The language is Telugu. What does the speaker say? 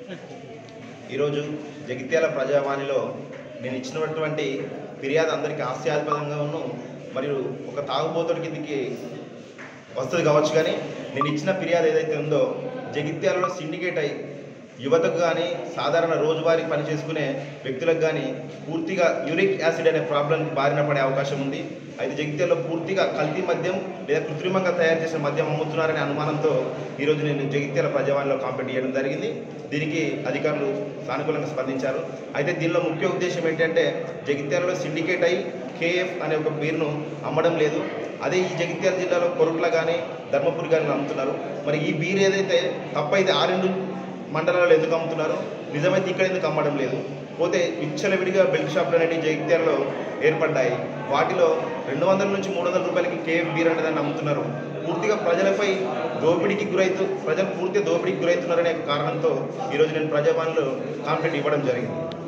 ఈరోజు జగిత్యాల ప్రజావాణిలో నేను ఇచ్చినటువంటి ఫిర్యాదు అందరికీ హాస్యాస్పదంగా ఉన్ను మరియు ఒక తాగుబోతుడి కిందికి వస్తుంది కావచ్చు కానీ నేను ఇచ్చిన ఫిర్యాదు ఏదైతే ఉందో జగిత్యాలలో సిండికేట్ అయి యువతకు కానీ సాధారణ రోజువారీ పని చేసుకునే వ్యక్తులకు కానీ పూర్తిగా యూరిక్ యాసిడ్ అనే ప్రాబ్లం బారిన పడే అవకాశం ఉంది అయితే జగిత్యాలలో పూర్తిగా కల్తీ మద్యం లేదా కృత్రిమంగా తయారు చేసిన మద్యం అమ్ముతున్నారనే అనుమానంతో ఈరోజు నేను జగిత్యాల ప్రజావాణిలో కాంపెట్ చేయడం జరిగింది దీనికి అధికారులు సానుకూలంగా స్పందించారు అయితే దీనిలో ముఖ్య ఉద్దేశం ఏంటంటే జగిత్యాలలో సిండికేట్ అయి కేఎఫ్ అనే ఒక పేరును అమ్మడం లేదు అదే ఈ జగిత్యాల జిల్లాలో కొరుట్ల కానీ ధర్మపురి కానీ అమ్ముతున్నారు మరి ఈ బీర్ ఏదైతే తప్పైతే ఆ రెండు మండలాల్లో ఎందుకు అమ్ముతున్నారు నిజమైతే ఇక్కడ ఎందుకు అమ్మడం లేదు పోతే విచ్చలవిడిగా బెల్ట్ షాపులు అనేవి జగిత్యాలలో ఏర్పడ్డాయి వాటిలో రెండు వందల నుంచి మూడు వందల రూపాయలకి కేఎఫ్ బీర్ అనేది దాన్ని అమ్ముతున్నారు పూర్తిగా ప్రజలపై దోపిడీకి గురైతూ ప్రజలు పూర్తిగా దోపిడీకి గురవుతున్నారనే కారణంతో ఈరోజు నేను ప్రజావాణిలో కాంప్లైంట్ ఇవ్వడం జరిగింది